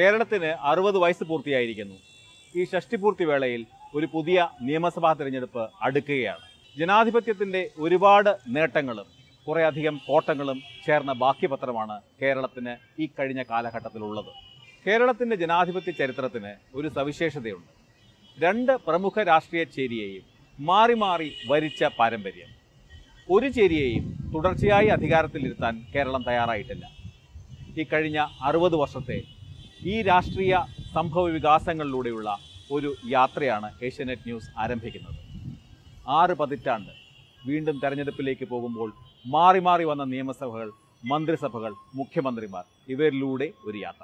കേരളത്തിന് അറുപത് വയസ്സ് പൂർത്തിയായിരിക്കുന്നു ഈ ഷഷ്ടിപൂർത്തി വേളയിൽ ഒരു പുതിയ നിയമസഭാ തിരഞ്ഞെടുപ്പ് അടുക്കുകയാണ് ജനാധിപത്യത്തിൻ്റെ ഒരുപാട് നേട്ടങ്ങളും കുറേയധികം കോട്ടങ്ങളും ചേർന്ന ബാക്കിപത്രമാണ് കേരളത്തിന് ഈ കഴിഞ്ഞ കാലഘട്ടത്തിലുള്ളത് കേരളത്തിൻ്റെ ജനാധിപത്യ ചരിത്രത്തിന് ഒരു സവിശേഷതയുണ്ട് രണ്ട് പ്രമുഖ രാഷ്ട്രീയ ചേരിയെയും മാറി മാറി ഭരിച്ച പാരമ്പര്യം ഒരു ചേരിയെയും തുടർച്ചയായി അധികാരത്തിലിരുത്താൻ കേരളം തയ്യാറായിട്ടില്ല ഈ കഴിഞ്ഞ അറുപത് വർഷത്തെ ഈ രാഷ്ട്രീയ സംഭവ വികാസങ്ങളിലൂടെയുള്ള ഒരു യാത്രയാണ് ഏഷ്യാനെറ്റ് ന്യൂസ് ആരംഭിക്കുന്നത് ആറ് പതിറ്റാണ്ട് വീണ്ടും തെരഞ്ഞെടുപ്പിലേക്ക് പോകുമ്പോൾ മാറി മാറി വന്ന നിയമസഭകൾ മന്ത്രിസഭകൾ മുഖ്യമന്ത്രിമാർ ഇവരിലൂടെ ഒരു യാത്ര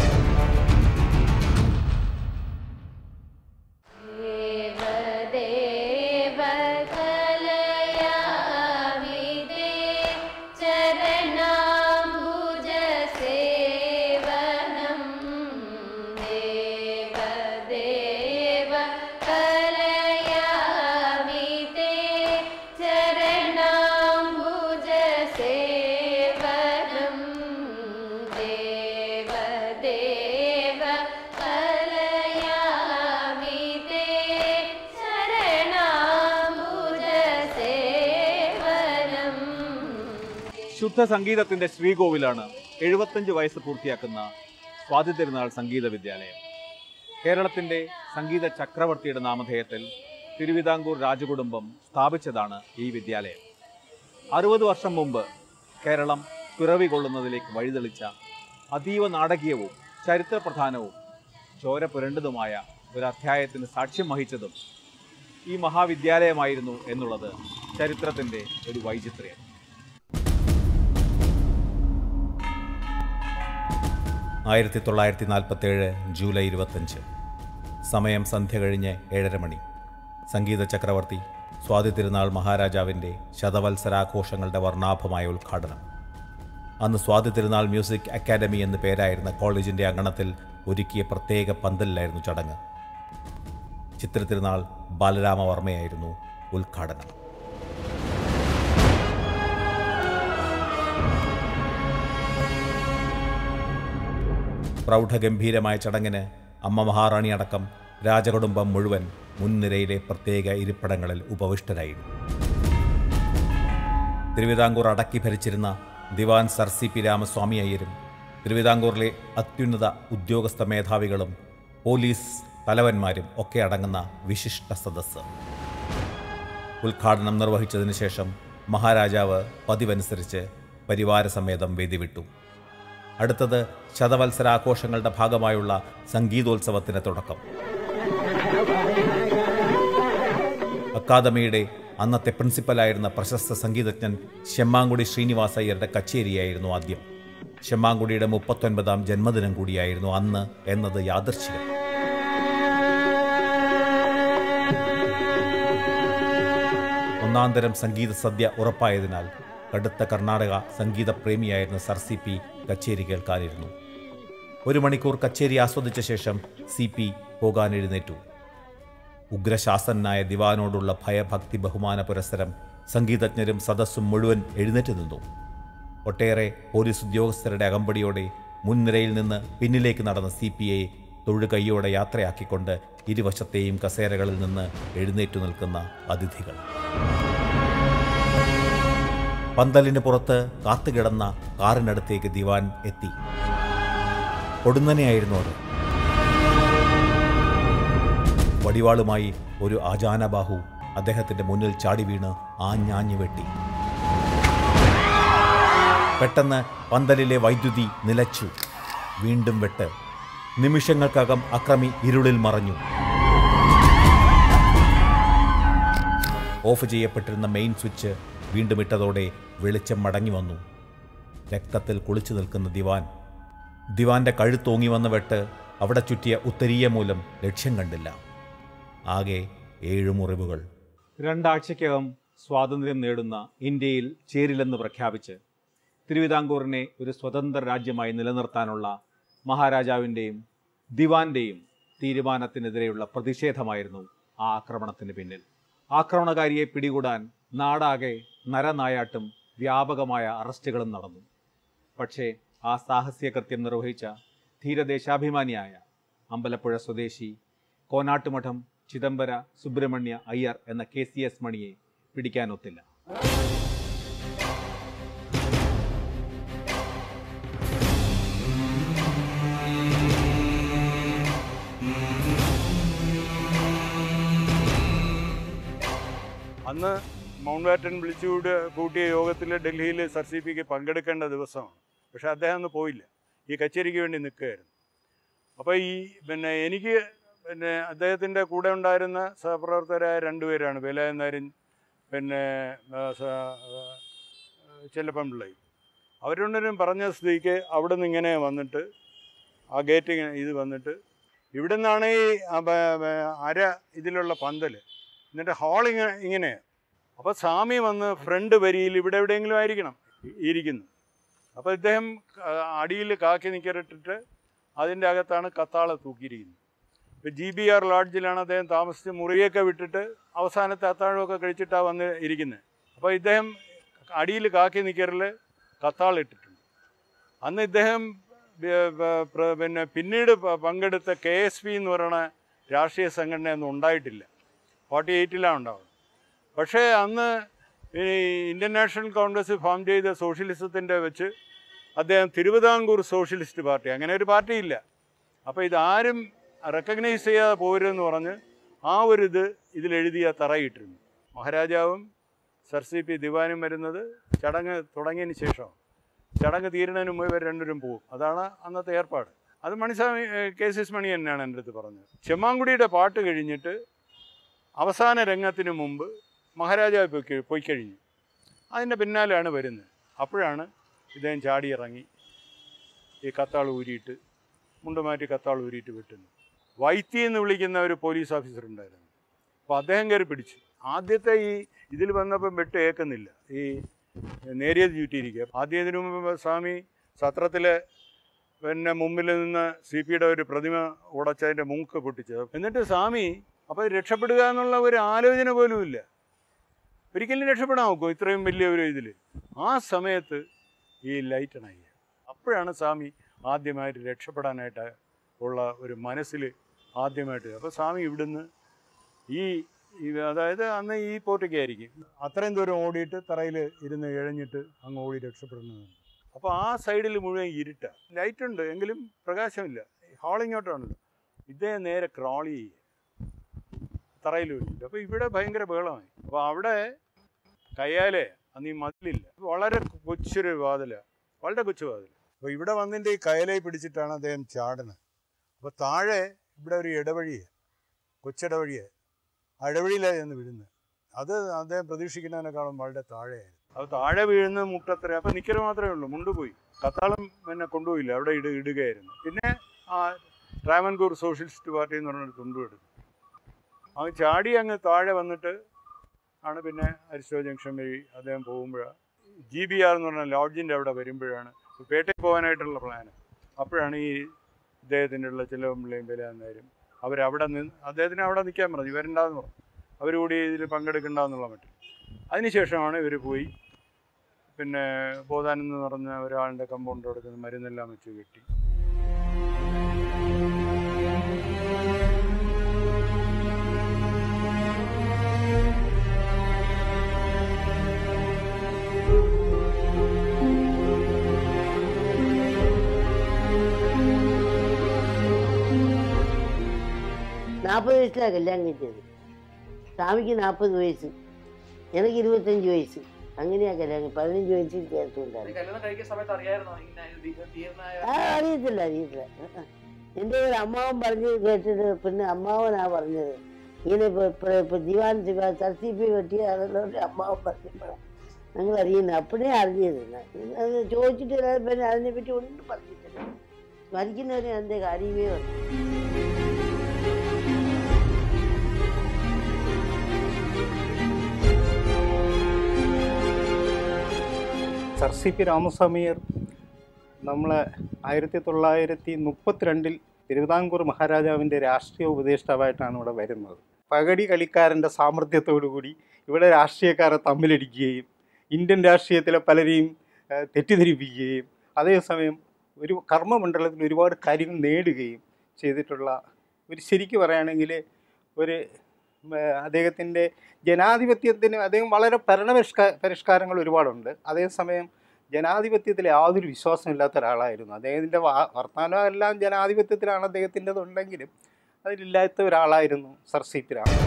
देवदेव कलयाविदे चरणाम्बुजसेवनं देवदेव कलयाविदे चरणाम्बुजसेवनं देवदेव कलयाविदे चरणाम्बुजसेवनम् ശുദ്ധ സംഗീതത്തിന്റെ ശ്രീകോവിലാണ് എഴുപത്തഞ്ച് വയസ്സ് പൂർത്തിയാക്കുന്ന സ്വാതി തിരുനാൾ സംഗീത വിദ്യാലയം കേരളത്തിന്റെ സംഗീത ചക്രവർത്തിയുടെ നാമധേയത്തിൽ തിരുവിതാംകൂർ രാജകുടുംബം സ്ഥാപിച്ചതാണ് ഈ വിദ്യാലയം അറുപത് വർഷം മുമ്പ് കേരളം പിറവി കൊള്ളുന്നതിലേക്ക് വഴിതെളിച്ച അതീവ നാടകീയവും ചരിത്രപ്രധാനവും ചോര പുരണ്ടതുമായ ഒരു അധ്യായത്തിന് സാക്ഷ്യം വഹിച്ചതും ഈ മഹാവിദ്യാലയമായിരുന്നു എന്നുള്ളത് ചരിത്രത്തിന്റെ ഒരു വൈചിത്ര്യം ആയിരത്തി തൊള്ളായിരത്തി നാൽപ്പത്തേഴ് ജൂലൈ ഇരുപത്തഞ്ച് സമയം സന്ധ്യ കഴിഞ്ഞ് ഏഴര മണി സംഗീത ചക്രവർത്തി സ്വാതി തിരുനാൾ മഹാരാജാവിൻ്റെ ശതവത്സരാഘോഷങ്ങളുടെ വർണ്ണാഭമായ ഉദ്ഘാടനം അന്ന് സ്വാതി തിരുനാൾ മ്യൂസിക് അക്കാദമി എന്ന് പേരായിരുന്ന കോളേജിൻ്റെ അങ്കണത്തിൽ ഒരുക്കിയ പ്രത്യേക പന്തലിലായിരുന്നു ചടങ്ങ് ചിത്രത്തിരുനാൾ ബാലരാമവർമ്മയായിരുന്നു ഉദ്ഘാടനം പ്രൗഢഗംഭീരമായ ചടങ്ങിന് അമ്മ മഹാറാണി അടക്കം രാജകുടുംബം മുഴുവൻ മുൻനിരയിലെ പ്രത്യേക ഇരിപ്പിടങ്ങളിൽ ഉപവിഷ്ടരായിരുന്നു തിരുവിതാംകൂർ അടക്കി ഭരിച്ചിരുന്ന ദിവാൻ സർ സി പി രാമസ്വാമി അയ്യരും തിരുവിതാംകൂറിലെ അത്യുന്നത ഉദ്യോഗസ്ഥ മേധാവികളും പോലീസ് തലവന്മാരും ഒക്കെ അടങ്ങുന്ന വിശിഷ്ട സദസ്സ് ഉദ്ഘാടനം നിർവഹിച്ചതിന് ശേഷം മഹാരാജാവ് പതിവനുസരിച്ച് പരിവാരസമേതം വേദി വിട്ടു അടുത്തത് ശതവത്സരാഘോഷങ്ങളുടെ ഭാഗമായുള്ള സംഗീതോത്സവത്തിന് തുടക്കം അക്കാദമിയുടെ അന്നത്തെ പ്രിൻസിപ്പലായിരുന്ന പ്രശസ്ത സംഗീതജ്ഞൻ ശെമ്മാങ്കുടി ശ്രീനിവാസ അയ്യരുടെ കച്ചേരിയായിരുന്നു ആദ്യം ശെമ്മാങ്കുടിയുടെ മുപ്പത്തൊൻപതാം ജന്മദിനം കൂടിയായിരുന്നു അന്ന് എന്നത് യാദർശികം ഒന്നാന്തരം സംഗീത സദ്യ ഉറപ്പായതിനാൽ കടുത്ത കർണാടക സംഗീത പ്രേമിയായിരുന്ന സർ സി പി കച്ചേരി കേൾക്കാനിരുന്നു ഒരു മണിക്കൂർ കച്ചേരി ആസ്വദിച്ച ശേഷം സി പി പോകാൻ എഴുന്നേറ്റു ഉഗ്രശാസനായ ദിവാനോടുള്ള ഭയഭക്തി ബഹുമാന പുരസ്സരം സംഗീതജ്ഞരും സദസ്സും മുഴുവൻ എഴുന്നേറ്റ് നിന്നു ഒട്ടേറെ പോലീസ് ഉദ്യോഗസ്ഥരുടെ അകമ്പടിയോടെ മുൻനിരയിൽ നിന്ന് പിന്നിലേക്ക് നടന്ന സി പി ഐ തൊഴുകൈയോടെ യാത്രയാക്കിക്കൊണ്ട് ഇരുവശത്തെയും കസേരകളിൽ നിന്ന് എഴുന്നേറ്റു നിൽക്കുന്ന അതിഥികൾ പന്തലിന് പുറത്ത് കാത്തുകിടന്ന കാറിനടുത്തേക്ക് ദിവാൻ എത്തി കൊടുന്നനെയായിരുന്നു അത് വടിവാളുമായി ഒരു ആജാനബാഹു അദ്ദേഹത്തിന്റെ മുന്നിൽ ചാടി വീണ് ആഞ്ഞാഞ്ഞു വെട്ടി പെട്ടെന്ന് പന്തലിലെ വൈദ്യുതി നിലച്ചു വീണ്ടും വെട്ട് നിമിഷങ്ങൾക്കകം അക്രമി ഇരുളിൽ മറഞ്ഞു ഓഫ് ചെയ്യപ്പെട്ടിരുന്ന മെയിൻ സ്വിച്ച് വീണ്ടും ഇട്ടതോടെ വെളിച്ചം മടങ്ങി വന്നു രക്തത്തിൽ കുളിച്ചു നിൽക്കുന്ന ദിവാൻ ദിവാന്റെ കഴുത്തോങ്ങി വന്ന വെട്ട് അവിടെ ചുറ്റിയ ഉത്തരീയ മൂലം ലക്ഷ്യം കണ്ടില്ല ആകെ ഏഴു മുറിവുകൾ രണ്ടാഴ്ചയ്ക്കകം സ്വാതന്ത്ര്യം നേടുന്ന ഇന്ത്യയിൽ ചേരില്ലെന്ന് പ്രഖ്യാപിച്ച് തിരുവിതാംകൂറിനെ ഒരു സ്വതന്ത്ര രാജ്യമായി നിലനിർത്താനുള്ള മഹാരാജാവിൻ്റെയും ദിവാന്റെയും തീരുമാനത്തിനെതിരെയുള്ള പ്രതിഷേധമായിരുന്നു ആ ആക്രമണത്തിന് പിന്നിൽ ആക്രമണകാരിയെ പിടികൂടാൻ നാടാകെ നരനായാട്ടും വ്യാപകമായ അറസ്റ്റുകളും നടന്നു പക്ഷേ ആ സാഹസിക കൃത്യം നിർവഹിച്ച ധീരദേശാഭിമാനിയായ അമ്പലപ്പുഴ സ്വദേശി കോനാട്ടുമഠം ചിദംബര സുബ്രഹ്മണ്യ അയ്യർ എന്ന കെ സി എസ് മണിയെ പിടിക്കാനൊത്തില്ല അന്ന് മൗണ്ട് ബാറ്റൻ വിളിച്ചുകൂടി കൂട്ടിയ യോഗത്തിൽ ഡൽഹിയിൽ സർ സി പിക്ക് പങ്കെടുക്കേണ്ട ദിവസമാണ് പക്ഷെ അദ്ദേഹം അന്ന് പോയില്ല ഈ കച്ചേരിക്ക് വേണ്ടി നിൽക്കുകയായിരുന്നു അപ്പോൾ ഈ പിന്നെ എനിക്ക് പിന്നെ അദ്ദേഹത്തിൻ്റെ കൂടെ ഉണ്ടായിരുന്ന സഹപ്രവർത്തകരായ രണ്ടുപേരാണ് വേലായനാരും പിന്നെ ആ, സ- ആ, ചെല്ലപ്പൻ പിള്ളയും അവരുണ്ടരും പറഞ്ഞ സ്ഥിതിക്ക് അവിടെ നിന്ന് ഇങ്ങനെ വന്നിട്ട് ആ ഗേറ്റ് ഇങ്ങനെ ഇത് വന്നിട്ട് ഇവിടെ നിന്നാണ് ഈ ആ ബ- ബ- അര ഇതിലുള്ള പന്തൽ എന്നിട്ട് ഹാൾ ഇങ്ങനെ ഇങ്ങനെ അപ്പോൾ സ്വാമി വന്ന് ഫ്രണ്ട് വരിയിൽ ഇവിടെ എവിടെയെങ്കിലും ആയിരിക്കണം ഇ- ഇരിക്കുന്നു അപ്പോൾ ഇദ്ദേഹം അടിയിൽ കാക്കി നിക്കറിട്ടിട്ട് അതിൻ്റെ അകത്താണ് കത്താള തൂക്കിയിരിക്കുന്നത് ഇപ്പോൾ ജി ബി ആർ ലോഡ്ജിലാണ് അദ്ദേഹം താമസിച്ച് മുറിയൊക്കെ വിട്ടിട്ട് അവസാനത്തെ അത്താഴമൊക്കെ കഴിച്ചിട്ടാണ് വന്ന് ഇരിക്കുന്നത് അപ്പോൾ ഇദ്ദേഹം അടിയിൽ കാക്കി നിക്കറിൽ കത്താളിട്ടിട്ടുണ്ട് അന്ന് ഇദ്ദേഹം ബ- ബ- പ്ര- പിന്നെ പിന്നീട് പ- പങ്കെടുത്ത കെ എസ് പി എന്ന് പറയുന്ന രാഷ്ട്രീയ സംഘടനയൊന്നും ഉണ്ടായിട്ടില്ല ഫോർട്ടി എയ്റ്റിലാണ് ഉണ്ടാവുന്നത് പക്ഷേ അന്ന് ഈ ഇന്ത്യൻ നാഷണൽ കോൺഗ്രസ് ഫോം ചെയ്ത സോഷ്യലിസത്തിൻ്റെ വെച്ച് അദ്ദേഹം തിരുവിതാംകൂർ സോഷ്യലിസ്റ്റ് പാർട്ടി അങ്ങനെ ഒരു പാർട്ടിയില്ല അപ്പോൾ ഇതാരും റെക്കഗ്നൈസ് ചെയ്യാതെ പോരുമെന്ന് പറഞ്ഞ് ആ ഒരു ഇത് ഇതിലെഴുതിയ തറയിട്ടിരുന്നു മഹാരാജാവും സർ സി പി ദിവാനും വരുന്നത് ചടങ്ങ് തുടങ്ങിയതിന് ശേഷമാണ് ചടങ്ങ് തീരുന്നതിന് മുമ്പ് ഇവർ രണ്ടുപേരും പോകും അതാണ് അന്നത്തെ ഏർപ്പാട് അത് Maniswamy K C S Mani തന്നെയാണ് എൻ്റെ അടുത്ത് പറഞ്ഞത് ചെമ്മാങ്കുടിയുടെ പാട്ട് കഴിഞ്ഞിട്ട് അവസാന രംഗത്തിന് മുമ്പ് മഹാരാജാവ് പോയി കഴി- പോയി കഴിഞ്ഞു അതിൻ്റെ പിന്നാലെയാണ് വരുന്നത് അപ്പോഴാണ് ഇദ്ദേഹം ചാടിയിറങ്ങി ഈ കത്താൾ ഊരിയിട്ട് മുണ്ടുമാറ്റി കത്താൾ ഊരിയിട്ട് വിട്ടുന്നു വൈത്തി എന്ന് വിളിക്കുന്ന ഒരു പോലീസ് ഓഫീസർ ഉണ്ടായിരുന്നു അപ്പോൾ അദ്ദേഹം കയറി പിടിച്ചു ആദ്യത്തെ ഈ ഇതിൽ വന്നപ്പം വെട്ട് ഏക്കുന്നില്ല ഈ നേരിയത് ചുറ്റിയിരിക്കുക ആദ്യം ഇതിനു മുമ്പ് സ്വാമി സത്രത്തിലെ പിന്നെ മുമ്പിൽ നിന്ന് സി പിയുടെ ഒരു പ്രതിമ ഉടച്ചതിൻ്റെ മൂക്ക് പൊട്ടിച്ചത് എന്നിട്ട് സ്വാമി അപ്പോൾ രക്ഷപ്പെടുക എന്നുള്ള ഒരു ആലോചന പോലും ഇല്ല ഒരിക്കലും രക്ഷപ്പെടാൻ നോക്കുമോ ഇത്രയും വലിയ ഒരു ഇതിൽ ആ സമയത്ത് ഈ ലൈറ്റ് അണയ്യ അപ്പോഴാണ് സ്വാമി ആദ്യമായിട്ട് രക്ഷപ്പെടാനായിട്ട് ഉള്ള ഒരു മനസ്സിൽ ആദ്യമായിട്ട് അപ്പോൾ സ്വാമി ഇവിടുന്ന് ഈ ഈ അതായത് അന്ന് ഈ പോർട്ടിക്ക് ആയിരിക്കും അത്രയും ദൂരം ഓടിയിട്ട് തറയിൽ ഇരുന്ന് ഇഴഞ്ഞിട്ട് അങ്ങ് ഓടി രക്ഷപ്പെടുന്നതാണ് അപ്പോൾ ആ സൈഡിൽ മുഴുവൻ ഇരുട്ട ലൈറ്റ് ഉണ്ട് എങ്കിലും പ്രകാശമില്ല ഹാളിങ്ങോട്ടാണല്ലോ ഇദ്ദേഹം നേരെ ക്രോൾ ചെയ്യുക തറയിൽ വീണിട്ട് അപ്പോൾ ഇവിടെ ഭയങ്കര ബഹളമായി അപ്പോൾ അവിടെ കയ്യാലെ അന്ന് ഈ മതിലില്ല വളരെ കൊച്ചൊരു വാതിലാണ് വളരെ കൊച്ചു വാതിൽ അപ്പോൾ ഇവിടെ വന്നിട്ട് ഈ കയലെ പിടിച്ചിട്ടാണ് അദ്ദേഹം ചാടുന്നത് അപ്പോൾ താഴെ ഇവിടെ ഒരു ഇടവഴിയാണ് കൊച്ചിടവഴിയാണ് ആ ഇടവഴിയിലാണ് ചെന്ന് വീഴുന്നത് അത് അദ്ദേഹം പ്രതീക്ഷിക്കുന്നതിനേക്കാളും വളരെ താഴെയായിരുന്നു അത് താഴെ വീഴുന്ന മുട്ടത്ര അപ്പം നിക്കറ് മാത്രമേ ഉള്ളൂ മുണ്ടുപോയി കത്താളം പിന്നെ കൊണ്ടുപോയില്ല അവിടെ ഇട ഇടുകയായിരുന്നു പിന്നെ ആ ട്രാവൻകൂർ സോഷ്യലിസ്റ്റ് പാർട്ടി എന്ന് പറഞ്ഞൊരു തുണ്ടും എടുത്തു അങ്ങ് ചാടി അങ്ങ് താഴെ വന്നിട്ട് ആണ് പിന്നെ അരിസ്റ്റോ ജംഗ്ഷൻ വഴി അദ്ദേഹം പോകുമ്പോഴാണ് ജി ബി ആർ എന്ന് പറഞ്ഞ ലോഡ്ജിൻ്റെ അവിടെ വരുമ്പോഴാണ് പേട്ടയിൽ പോകാനായിട്ടുള്ള പ്ലാന് അപ്പോഴാണ് ഈ ഇദ്ദേഹത്തിൻ്റെ ഉള്ള ചിലവുമ്പിള്ളയും വില എന്നായാലും അവരവിടെ നിന്ന് അദ്ദേഹത്തിന് അവിടെ നിൽക്കാൻ പറഞ്ഞു ഇവരുണ്ടാകുന്ന പറഞ്ഞു അവർ കൂടി ഇതിൽ പങ്കെടുക്കണ്ടെന്നുള്ള മറ്റും അതിനുശേഷമാണ് ഇവർ പോയി പിന്നെ ബോധാനം എന്ന് പറഞ്ഞ ഒരാളുടെ കമ്പൗണ്ട് കൊടുക്കുന്ന മരുന്നെല്ലാം വെച്ച് കെട്ടി നാൽപ്പത് വയസ്സിലാണ് കല്യാണം കഴിച്ചത് സ്വാമിക്ക് നാൽപ്പത് വയസ്സ് എനിക്ക് ഇരുപത്തഞ്ച് വയസ്സ് അങ്ങനെയാ കല്യാണം പതിനഞ്ച് വയസ്സ് വ്യത്യാസമുണ്ടായിരുന്നു കല്യാണം കഴിക്കുന്ന സമയത്ത് അറിയായിരുന്നോ ഇങ്ങനെ ദീ- ധീരനായ ആ അറിയത്തില്ല അറിയത്തില്ല ആ, ആ. എൻ്റെ ഒരു അമ്മാവൻ പറഞ്ഞത് കേട്ടിട്ട് പിന്നെ അമ്മാവനാ പറഞ്ഞത് ഇങ്ങനെ ഇപ്പൊ ഇപ്പൊ- ഇപ്പൊ ദിവാൻ ദിവാൻ സർട്ടിഫി വെട്ടിയ ആണല്ലോ ഒരു അമ്മാവൻ പറഞ്ഞപ്പോഴാണ് ഞങ്ങൾ അറിയുന്നത് അപ്പോഴേ അറിഞ്ഞത് അത് ചോദിച്ചിട്ട് എല്ലാവരും പിന്നെ അതിനെപ്പറ്റി ഒന്നും പറഞ്ഞിട്ടില്ല മരിക്കുന്നവരെ എൻ്റെ കാര്യമേ വന്നു സർ സി പി രാമസ്വാമിയർ നമ്മളെ ആയിരത്തി തൊള്ളായിരത്തി മുപ്പത്തിരണ്ടിൽ തിരുവിതാംകൂർ മഹാരാജാവിൻ്റെ രാഷ്ട്രീയ ഉപദേഷ്ടാവായിട്ടാണ് ഇവിടെ വരുന്നത് പകടി കളിക്കാരൻ്റെ സാമർഥ്യത്തോടുകൂടി ഇവിടെ രാഷ്ട്രീയക്കാരെ തമ്മിലടിക്കുകയും ഇന്ത്യൻ രാഷ്ട്രീയത്തിലെ പലരെയും ഏഹ്, തെറ്റിദ്ധരിപ്പിക്കുകയും അതേസമയം ഒരു കർമ്മമണ്ഡലത്തിൽ ഒരുപാട് കാര്യങ്ങൾ നേടുകയും ചെയ്തിട്ടുള്ള ഒരു ശരിക്ക് പറയുകയാണെങ്കിൽ ഒരു അദ്ദേഹത്തിൻ്റെ ജനാധിപത്യത്തിന് അദ്ദേഹം വളരെ ഭരണപരിഷ്കാ പരിഷ്കാരങ്ങൾ ഒരുപാടുണ്ട് അതേസമയം ജനാധിപത്യത്തിൽ യാതൊരു വിശ്വാസമില്ലാത്ത ഒരാളായിരുന്നു അദ്ദേഹത്തിൻ്റെ വാ- വർത്തമാനം എല്ലാം ജനാധിപത്യത്തിലാണ് അദ്ദേഹത്തിൻ്റെതുണ്ടെങ്കിലും അതിലില്ലാത്ത ഒരാളായിരുന്നു സർ സി പി രാമൻ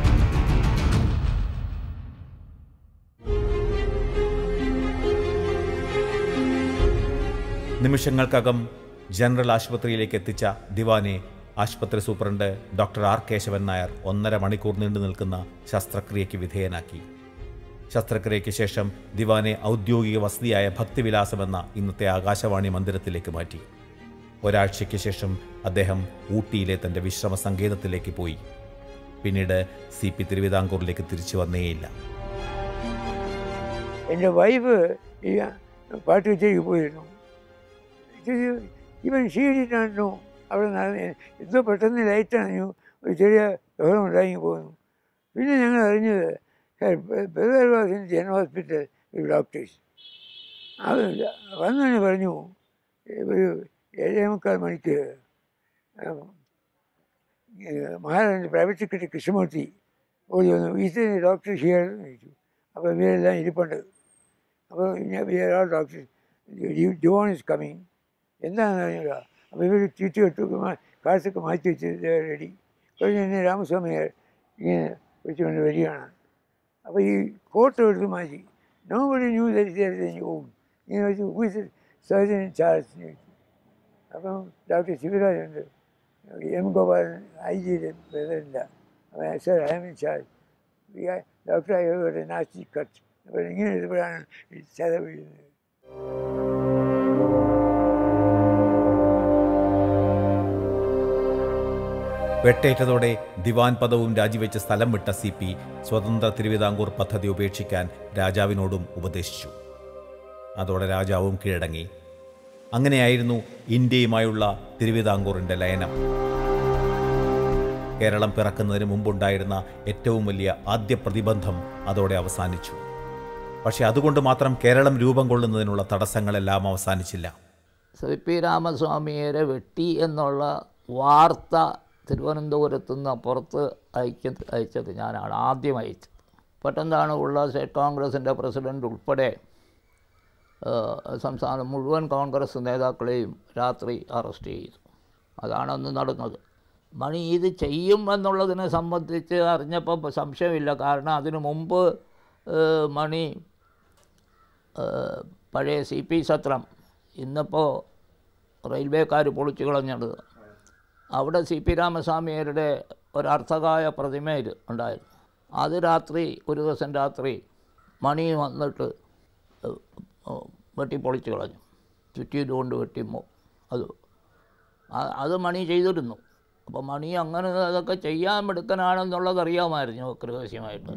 നിമിഷങ്ങൾക്കകം ജനറൽ ആശുപത്രിയിലേക്ക് എത്തിച്ച ദിവാനെ ആശുപത്രി superintendent doctor R Keshavan Nair ഒന്നര മണിക്കൂർ നീണ്ടു നിൽക്കുന്ന ശസ്ത്രക്രിയയ്ക്ക് വിധേയനാക്കി ശസ്ത്രക്രിയയ്ക്ക് ശേഷം ദിവാനെ ഔദ്യോഗിക വസതിയായ ഭക്തിവിലാസമെന്ന ഇന്നത്തെ ആകാശവാണി മന്ദിരത്തിലേക്ക് മാറ്റി ഒരാഴ്ചയ്ക്ക് ശേഷം അദ്ദേഹം ഊട്ടിയിലെ തൻ്റെ വിശ്രമ സങ്കേതത്തിലേക്ക് പോയി പിന്നീട് സി പി തിരുവിതാംകൂറിലേക്ക് തിരിച്ചു വന്നേയില്ല എൻ്റെ വൈഫ് ഈ പാട്ട് കച്ചേരിക്ക് പോയിരുന്നു ഇത് ഇവൻ ക്ഷീണിട്ടാണോ അവിടെ നടന്ന് എന്തോ പെട്ടെന്ന് ലൈറ്റ് അണഞ്ഞു ഒരു ചെറിയ ബഹളം ഉണ്ടായി പോകുന്നു പിന്നെ ഞങ്ങൾ അറിഞ്ഞത് ബദർവാസിൻ ജന ഹോസ്പിറ്റൽ ഡോക്ടേഴ്സ് അത് വന്നു തന്നെ പറഞ്ഞു ഒരു ഏഴേ മുക്കാൽ മണിക്ക് മഹാരാജൻ്റെ പ്രൈവറ്റ് സെക്രട്ടറി കൃഷ്ണമൂർത്തി ഓടി വന്നു ഇത് ഡോക്ടർ ഹിയർ എന്ന് ചോദിച്ചു അപ്പോൾ ഇവരെല്ലാം ഇരിപ്പുണ്ട് അപ്പോൾ വേറെ ഡോക്ടർ ജോൺ ഇസ് കമ്മിങ് എന്താണെന്ന് അറിഞ്ഞില്ല അപ്പോൾ ഇവർ ചുറ്റി കെട്ടു കാശൊക്കെ മാറ്റി വെച്ച് റെഡി കഴിഞ്ഞ് എന്നെ രാമസ്വാമിയാർ ഇങ്ങനെ വെച്ചുകൊണ്ട് വരികയാണ് അപ്പോൾ ഈ കോട്ട് എടുത്ത് മാറ്റി നോ ബഡി ന്യൂ ധരിച്ചു ഓം ഇങ്ങനെ വെച്ച് ഹൂസ് സർജൻ ചാർജ് ചോദിച്ചു അപ്പം ഡോക്ടർ ശിവരാജുണ്ട് എം ഗോപാലൻ ഐ ജിയുടെ ബ്രദറില്ല അപ്പം sir I'm in charge doctor അയ്യോടെ നാസ്റ്റി കട്ട് അപ്പോൾ ഇങ്ങനെ ഇടുമ്പോഴാണ് ഈ ചത വീഴുന്നത് വെട്ടേറ്റതോടെ ദിവാൻ പദവും രാജിവെച്ച് സ്ഥലം വിട്ട സി പി സ്വതന്ത്ര തിരുവിതാംകൂർ പദ്ധതി ഉപേക്ഷിക്കാൻ രാജാവിനോടും ഉപദേശിച്ചു അതോടെ രാജാവും കീഴടങ്ങി അങ്ങനെയായിരുന്നു ഇന്ത്യയുമായുള്ള തിരുവിതാംകൂറിൻ്റെ ലയനം കേരളം പിറക്കുന്നതിന് മുമ്പുണ്ടായിരുന്ന ഏറ്റവും വലിയ ആദ്യ പ്രതിബന്ധം അതോടെ അവസാനിച്ചു പക്ഷേ അതുകൊണ്ട് മാത്രം കേരളം രൂപം കൊള്ളുന്നതിനുള്ള തടസ്സങ്ങളെല്ലാം അവസാനിച്ചില്ല ശ്രീ പി രാമസ്വാമിയെ വെട്ടി എന്നുള്ള വാർത്ത തിരുവനന്തപുരത്തു നിന്ന് പുറത്ത് അയക്ക അയച്ചത് ഞാനാണ് ആദ്യം അയച്ചത് പെട്ടെന്നാണ് ഉള്ള സ്റ്റേറ്റ് കോൺഗ്രസിൻ്റെ പ്രസിഡൻ്റ് ഉൾപ്പെടെ ഏഹ്, സംസ്ഥാനം മുഴുവൻ കോൺഗ്രസ് നേതാക്കളെയും രാത്രി അറസ്റ്റ് ചെയ്തു അതാണ് അന്ന് നടന്നത് മണി ഇത് ചെയ്യും എന്നുള്ളതിനെ സംബന്ധിച്ച് അറിഞ്ഞപ്പോൾ സംശയമില്ല കാരണം അതിനു മുമ്പ് ഏഹ്, മണി ഏഹ്, പഴയ സി പി സത്രം ഇന്നിപ്പോൾ റെയിൽവേക്കാർ പൊളിച്ചു കളഞ്ഞത് അവിടെ സി പി രാമസ്വാമിയരുടെ ഒരർത്ഥകായ പ്രതിമയിൽ ഉണ്ടായിരുന്നു അത് രാത്രി ഒരു ദിവസം രാത്രി മണി വന്നിട്ട് ഏഹ്, ഏഹ്, വെട്ടി പൊളിച്ചു കളഞ്ഞു ചുറ്റിയിടുകൊണ്ട് വെട്ടിമോ അത് ആ- അത് മണി ചെയ്തിരുന്നു അപ്പോൾ മണി അങ്ങനെ അതൊക്കെ ചെയ്യാൻ മിടുക്കനാണെന്നുള്ളത് അറിയാമായിരുന്നു ഒക്കെ രഹസ്യമായിട്ട്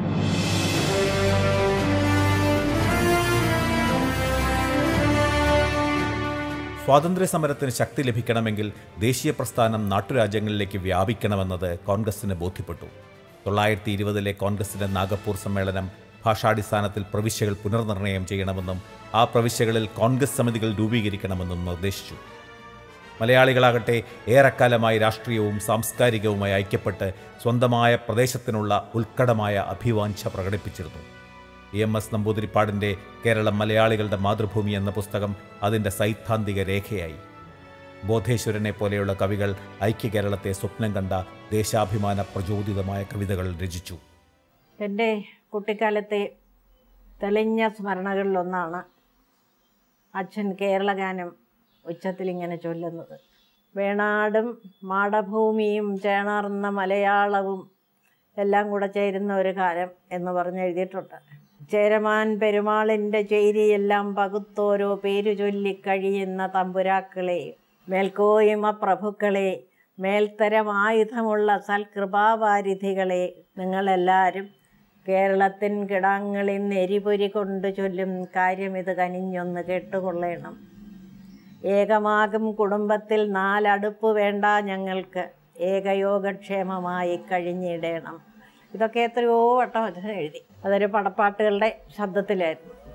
സ്വാതന്ത്ര്യ സമരത്തിന് ശക്തി ലഭിക്കണമെങ്കിൽ ദേശീയ പ്രസ്ഥാനം നാട്ടുരാജ്യങ്ങളിലേക്ക് വ്യാപിക്കണമെന്നത് കോൺഗ്രസിന് ബോധ്യപ്പെട്ടു തൊള്ളായിരത്തി ഇരുപതിലെ കോൺഗ്രസിന്റെ നാഗപ്പൂർ സമ്മേളനം ഭാഷാടിസ്ഥാനത്തിൽ പ്രവിശ്യകൾ പുനർനിർണയം ചെയ്യണമെന്നും ആ പ്രവിശ്യകളിൽ കോൺഗ്രസ് സമിതികൾ രൂപീകരിക്കണമെന്നും നിർദ്ദേശിച്ചു മലയാളികളാകട്ടെ ഏറെക്കാലമായി രാഷ്ട്രീയവും സാംസ്കാരികവുമായി ഐക്യപ്പെട്ട് സ്വന്തമായ പ്രദേശത്തിനുള്ള ഉത്കടമായ അഭിവാഞ്ച പ്രകടിപ്പിച്ചിരുന്നു ഇ എം എസ് നമ്പൂതിരിപ്പാടിൻ്റെ കേരളം മലയാളികളുടെ മാതൃഭൂമി എന്ന പുസ്തകം അതിൻ്റെ സൈദ്ധാന്തിക രേഖയായി ബോധേശ്വരനെ പോലെയുള്ള കവികൾ ഐക്യ കേരളത്തെ സ്വപ്നം കണ്ട ദേശാഭിമാന പ്രചോദിതമായ കവിതകൾ രചിച്ചു എൻ്റെ കുട്ടിക്കാലത്തെ തെളിഞ്ഞ സ്മരണകളിലൊന്നാണ് അച്ഛൻ കേരളഗാനം ഉച്ചത്തിലിങ്ങനെ ചൊല്ലുന്നത് വേണാടും മാടഭൂമിയും ചേണാർന്ന മലയാളവും എല്ലാം കൂടെ ചേരുന്ന ഒരു കാലം എന്ന് പറഞ്ഞ് എഴുതിയിട്ടുണ്ട് ചേരമാൻ പെരുമാളിൻ്റെ ചേരിയെല്ലാം പകുത്തോരോ പേരു ചൊല്ലിക്കഴിയുന്ന തമ്പുരാക്കളെ മേൽക്കോയ്മ പ്രഭുക്കളെ മേൽത്തരം ആയുധമുള്ള സൽകൃപാവാരിധികളെ നിങ്ങളെല്ലാവരും കേരളത്തിൻ കിടാങ്ങളിൽ എരിപൊരി കൊണ്ട് ചൊല്ലും കാര്യം ഇത് കനിഞ്ഞൊന്ന് കേട്ടുകൊള്ളേണം ഏകമാകും കുടുംബത്തിൽ നാലടുപ്പ് വേണ്ട ഞങ്ങൾക്ക് ഏകയോഗക്ഷേമമായി കഴിഞ്ഞിടേണം ഇതൊക്കെ എത്രയോ വട്ടം അച്ഛൻ എഴുതി അതൊരു പടപ്പാട്ടുകളുടെ ശബ്ദത്തിലായിരുന്നു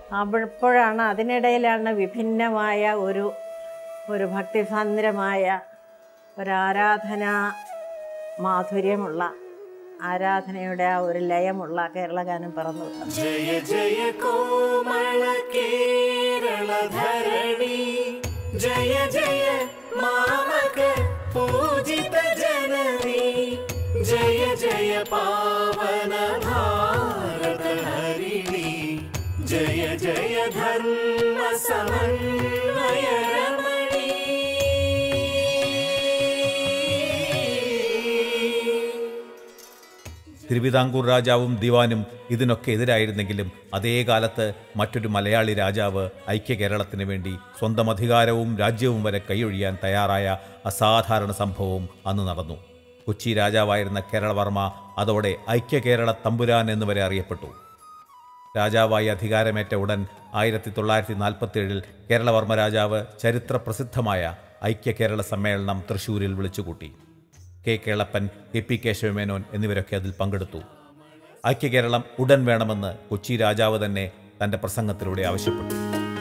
അപ്പോഴാണ് അതിനിടയിലാണ് വിഭിന്നമായ ഒരു ഒരു ഭക്തിസാന്ദ്രമായ ഒരാരാധനാ മാധുര്യമുള്ള ആരാധനയുടെ ആ ഒരു ലയമുള്ള കേരളഗാനം പിറന്നു വന്നത്. ജയ ജയ കോമള കേരള ധരണി ജയ ജയ മാമക പൂജിത ജനനി ജയ ജയ പാവന ഭാരത ഹരിണി ജയ ജയ ധർമ്മ സമന്വയ രമണി തിരുവിതാംകൂർ രാജാവും ദിവാനും ഇതിനൊക്കെ എതിരായിരുന്നെങ്കിലും അതേ കാലത്ത് മറ്റൊരു മലയാളി രാജാവ് ഐക്യ കേരളത്തിന് വേണ്ടി സ്വന്തം അധികാരവും രാജ്യവും വരെ കൈയൊഴിയാൻ തയ്യാറായ അസാധാരണ സംഭവവും അന്ന് നടന്നു കൊച്ചി രാജാവായിരുന്ന കേരളവർമ്മ അതോടെ ഐക്യ കേരള തമ്പുരാൻ എന്ന് വരെ അറിയപ്പെട്ടു രാജാവായി അധികാരമേറ്റ ഉടൻ ആയിരത്തി തൊള്ളായിരത്തി നാൽപ്പത്തിയേഴിൽ കേരളവർമ്മ രാജാവ് ചരിത്ര പ്രസിദ്ധമായ ഐക്യ കേരള സമ്മേളനം തൃശൂരിൽ വിളിച്ചുകൂട്ടി K Kelappan K P Kesavamenon എന്നിവരൊക്കെ അതിൽ പങ്കെടുത്തു ഐക്യ കേരളം ഉടൻ വേണമെന്ന് കൊച്ചി രാജാവ് തന്നെ തന്റെ പ്രസംഗത്തിലൂടെ ആവശ്യപ്പെട്ടു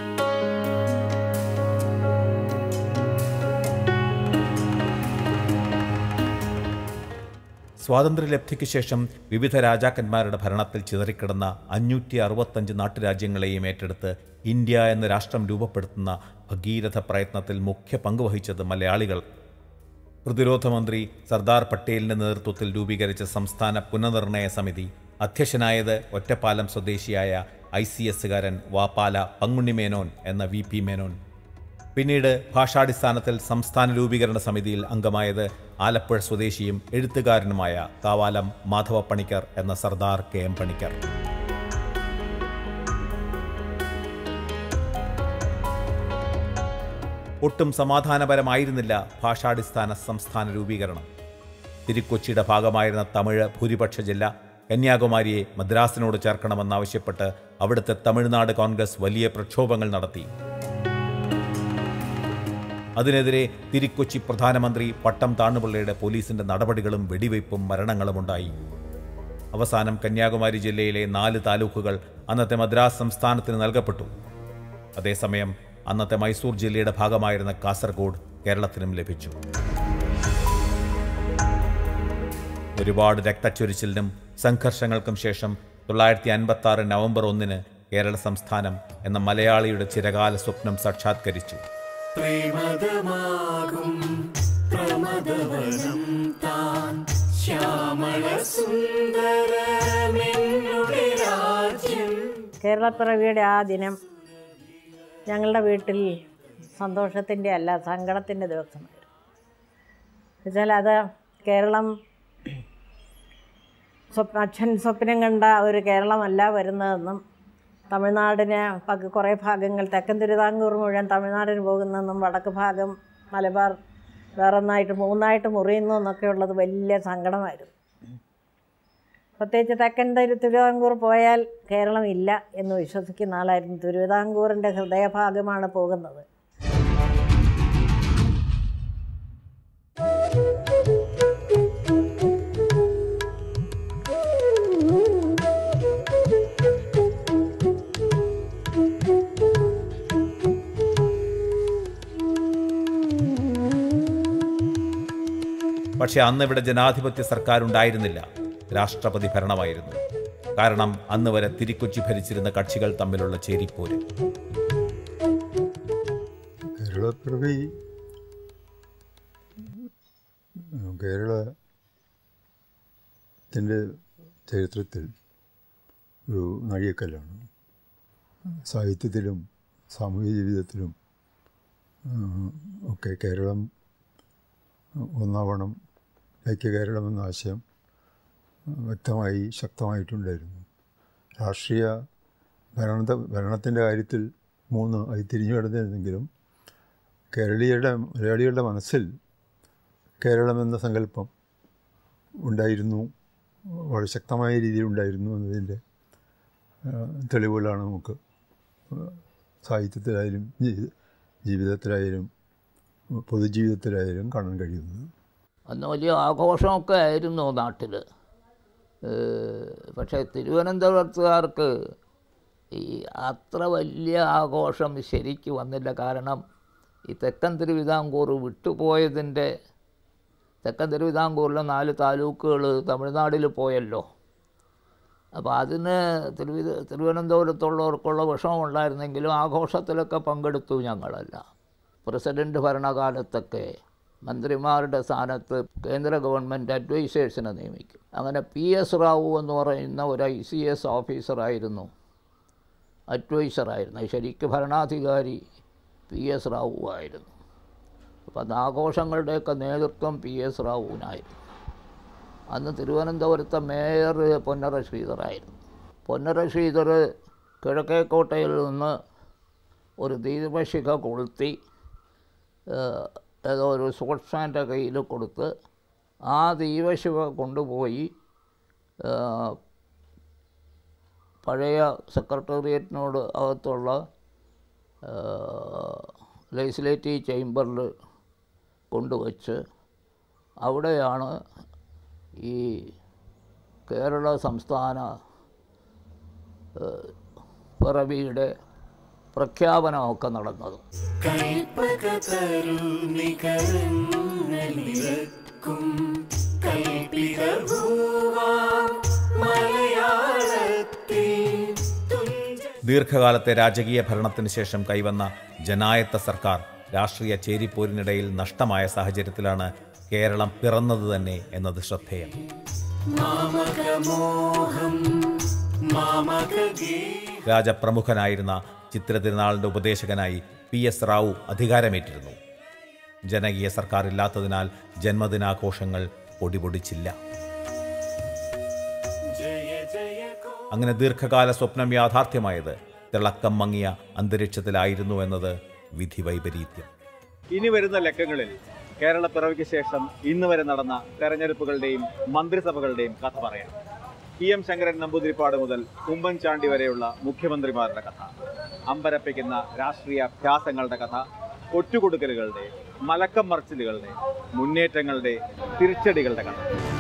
സ്വാതന്ത്ര്യലബ്ധിക്ക് ശേഷം വിവിധ രാജാക്കന്മാരുടെ ഭരണത്തിൽ ചിതറിക്കിടന്ന അഞ്ഞൂറ്റി അറുപത്തഞ്ച് നാട്ടുരാജ്യങ്ങളെയും ഏറ്റെടുത്ത് ഇന്ത്യ എന്ന രാഷ്ട്രം രൂപപ്പെടുത്തുന്ന ഭഗീരഥ പ്രയത്നത്തിൽ മുഖ്യ പങ്കുവഹിച്ചത് മലയാളികൾ പ്രതിരോധ മന്ത്രി സർദാർ പട്ടേലിന്റെ നേതൃത്വത്തിൽ രൂപീകരിച്ച സംസ്ഥാന പുനർനിർണയ സമിതി അധ്യക്ഷനായത് ഒറ്റപ്പാലം സ്വദേശിയായ ഐ സി എസുകാരൻ വാപ്പാല പങ്കുണ്ണി മേനോൻ എന്ന വി പി മേനോൻ പിന്നീട് ഭാഷാടിസ്ഥാനത്തിൽ സംസ്ഥാന രൂപീകരണ സമിതിയിൽ അംഗമായത് ആലപ്പുഴ സ്വദേശിയും എഴുത്തുകാരനുമായ കാവാലം മാധവ പണിക്കർ എന്ന സർദാർ കെ എം പണിക്കർ ഒട്ടും സമാധാനപരമായിരുന്നില്ല ഭാഷാടിസ്ഥാന സംസ്ഥാന രൂപീകരണം തിരുക്കൊച്ചിയുടെ ഭാഗമായിരുന്ന തമിഴ് ഭൂരിപക്ഷ ജില്ല കന്യാകുമാരിയെ മദ്രാസിനോട് ചേർക്കണമെന്നാവശ്യപ്പെട്ട് അവിടുത്തെ തമിഴ്നാട് കോൺഗ്രസ് വലിയ പ്രക്ഷോഭങ്ങൾ നടത്തി അതിനെതിരെ തിരുക്കൊച്ചി പ്രധാനമന്ത്രി പട്ടം താണുപിള്ളയുടെ പോലീസിന്റെ നടപടികളും വെടിവയ്പും മരണങ്ങളുമുണ്ടായി അവസാനം കന്യാകുമാരി ജില്ലയിലെ നാല് താലൂക്കുകൾ അന്നത്തെ മദ്രാസ് സംസ്ഥാനത്തിന് നൽകപ്പെട്ടു അതേസമയം അന്നത്തെ മൈസൂർ ജില്ലയുടെ ഭാഗമായിരുന്ന കാസർഗോഡ് കേരളത്തിനും ലഭിച്ചു ഒരുപാട് രക്തച്ചൊരിച്ചിലിനും സംഘർഷങ്ങൾക്കും ശേഷം തൊള്ളായിരത്തി അൻപത്തി ആറ് നവംബർ ഒന്നിന് കേരള സംസ്ഥാനം എന്ന മലയാളിയുടെ ചിരകാല സ്വപ്നം സാക്ഷാത്കരിച്ചു പ്രേമദമാകും പ്രമദവനം താൻ ശ്യാമള സുന്ദരമെന്നുടെ രാജ്യം കേരളപ്പിറവിയുടെ ആ ദിനം ഞങ്ങളുടെ വീട്ടിൽ സന്തോഷത്തിൻ്റെ അല്ല സങ്കടത്തിൻ്റെ ദിവസമായിരുന്നു എന്നുവെച്ചാൽ അത് കേരളം സ്വപ്ന അച്ഛൻ സ്വപ്നം കണ്ട ഒരു കേരളമല്ല വരുന്നതെന്നും തമിഴ്നാടിന് പക കുറേ ഭാഗങ്ങൾ തെക്കൻ തിരുവിതാംകൂർ മുഴുവൻ തമിഴ്നാടിന് പോകുന്നെന്നും വടക്ക് ഭാഗം മലബാർ വേറൊന്നായിട്ട് മൂന്നായിട്ട് മുറിയുന്നു എന്നൊക്കെ ഉള്ളത് വലിയ സങ്കടമായിരുന്നു പ്രത്യേകിച്ച് തെക്കൻ തിരു തിരുവിതാംകൂർ പോയാൽ കേരളം ഇല്ല എന്ന് വിശ്വസിക്കുന്ന ആളായിരുന്നു തിരുവിതാംകൂറിൻ്റെ ഹൃദയഭാഗമാണ് പോകുന്നത് പക്ഷേ അന്ന് ഇവിടെ ജനാധിപത്യ സർക്കാർ ഉണ്ടായിരുന്നില്ല രാഷ്ട്രപതി ഭരണമായിരുന്നു കാരണം അന്ന് വരെ തിരിക്കൊച്ചി ഭരിച്ചിരുന്ന കക്ഷികൾ തമ്മിലുള്ള ചേരിപ്പോര് കേരളപ്പിറവി കേരളത്തിൻ്റെ ചരിത്രത്തിൽ ഒരു നാഴികക്കല്ലാണ് സാഹിത്യത്തിലും സാമൂഹിക ജീവിതത്തിലും ഒക്കെ കേരളം ഒന്നാവണം ഐക്യ കേരളം എന്ന ആശയം വ്യക്തമായി ശക്തമായിട്ടുണ്ടായിരുന്നു രാഷ്ട്രീയ ഭരണ ഭരണത്തിൻ്റെ കാര്യത്തിൽ മൂന്ന് ആയി തിരിഞ്ഞു കിടന്നിരുന്നെങ്കിലും കേരളീയരുടെ മലയാളികളുടെ മനസ്സിൽ കേരളം എന്ന സങ്കല്പം ഉണ്ടായിരുന്നു വളരെ ശക്തമായ രീതിയിൽ ഉണ്ടായിരുന്നു എന്നതിൻ്റെ തെളിവുകളാണ് നമുക്ക് സാഹിത്യത്തിലായാലും ജീവിതത്തിലായാലും പൊതുജീവിതത്തിലായാലും കാണാൻ കഴിയുന്നത് അന്ന് വലിയ ആഘോഷമൊക്കെ ആയിരുന്നു നാട്ടിൽ പക്ഷേ തിരുവനന്തപുരത്തുകാർക്ക് ഈ അത്ര വലിയ ആഘോഷം ശരിക്ക് വന്നില്ല കാരണം ഈ തെക്കൻ തിരുവിതാംകൂർ വിട്ടുപോയതിൻ്റെ തെക്കൻ തിരുവിതാംകൂറിലെ നാല് താലൂക്കുകൾ തമിഴ്നാട്ടിൽ പോയല്ലോ അപ്പോൾ അതിന് തിരുവിത തിരുവനന്തപുരത്തുള്ളവർക്കുള്ള വിഷമം ഉണ്ടായിരുന്നെങ്കിലും ആഘോഷത്തിലൊക്കെ പങ്കെടുത്തു ഞങ്ങളല്ല പ്രസിഡൻ്റ് ഭരണകാലത്തൊക്കെ മന്ത്രിമാരുടെ സ്ഥാനത്ത് കേന്ദ്ര ഗവൺമെൻറ് അഡ്വൈസേഴ്സിനെ നിയമിക്കും അങ്ങനെ പി എസ് റാവു എന്ന് പറയുന്ന ഒരു ഐ സി എസ് ഓഫീസറായിരുന്നു അഡ്വൈസറായിരുന്നു ശരിക്കും ഭരണാധികാരി പി എസ് റാവു ആയിരുന്നു അപ്പോൾ അത് ആഘോഷങ്ങളുടെയൊക്കെ നേതൃത്വം പി എസ് റാവുവിനായിരുന്നു അന്ന് തിരുവനന്തപുരത്തെ മേയർ പൊന്നറ ശ്രീധറായിരുന്നു പൊന്നറ ശ്രീധർ കിഴക്കേക്കോട്ടയിൽ നിന്ന് ഒരു ദീപശിഖ കൊളുത്തി ഏഹ്, ഏതോ ഒരു സ്പോർട്സ്മാൻ്റെ കയ്യിൽ കൊടുത്ത് ആ ദീപശിഖ കൊണ്ടുപോയി ഏഹ്, പഴയ സെക്രട്ടേറിയറ്റിനോട് അകത്തുള്ള ലെജിസ്ലേറ്റീവ് ചേംബറിൽ കൊണ്ടുവച്ച് അവിടെയാണ് ഈ കേരള സംസ്ഥാന ഏഹ്, പിറവിയുടെ പ്രഖ്യാപനമൊക്കെ നടന്നത് കൽപ്പക തരുണികരങ്ങളിറക്കും കൽപ്പിത ഭൂവാ മലയാളത്തിൽ ദീർഘകാലത്തെ രാജകീയ ഭരണത്തിന് ശേഷം കൈവന്ന ജനായത്ത സർക്കാർ രാഷ്ട്രീയ ചേരിപ്പോരിനിടയിൽ നഷ്ടമായ സാഹചര്യത്തിലാണ് കേരളം പിറന്നത് തന്നെ എന്നത് ശ്രദ്ധേയം മാമകമോഹം മാമകഗീ രാജപ്രമുഖനായിരുന്ന ചിത്ര തിരുനാളിൻ്റെ ഉപദേശകനായി പി എസ് റാവു അധികാരമേറ്റിരുന്നു ജനകീയ സർക്കാർ ഇല്ലാത്തതിനാൽ ജന്മദിനാഘോഷങ്ങൾ പൊടിപൊടിച്ചില്ല അങ്ങനെ ദീർഘകാല സ്വപ്നം യാഥാർത്ഥ്യമായത് തിളക്കം മങ്ങിയ അന്തരീക്ഷത്തിലായിരുന്നു എന്നത് വിധി വൈപരീത്യം ഇനി വരുന്ന ലക്കങ്ങളിൽ കേരള പിറവിക്ക് ശേഷം ഇന്ന് വരെ നടന്ന തെരഞ്ഞെടുപ്പുകളുടെയും മന്ത്രിസഭകളുടെയും കഥ പറയാം പി എം ശങ്കരൻ നമ്പൂതിരിപ്പാട് മുതൽ ഉമ്മൻചാണ്ടി വരെയുള്ള മുഖ്യമന്ത്രിമാരുടെ കഥ അമ്പരപ്പിക്കുന്ന രാഷ്ട്രീയ അഭ്യാസങ്ങളുടെ കഥ ഒറ്റുകൊടുക്കലുകളുടെ മലക്കം മറിച്ചിലുകളുടെ മുന്നേറ്റങ്ങളുടെ തിരിച്ചടികളുടെ കഥ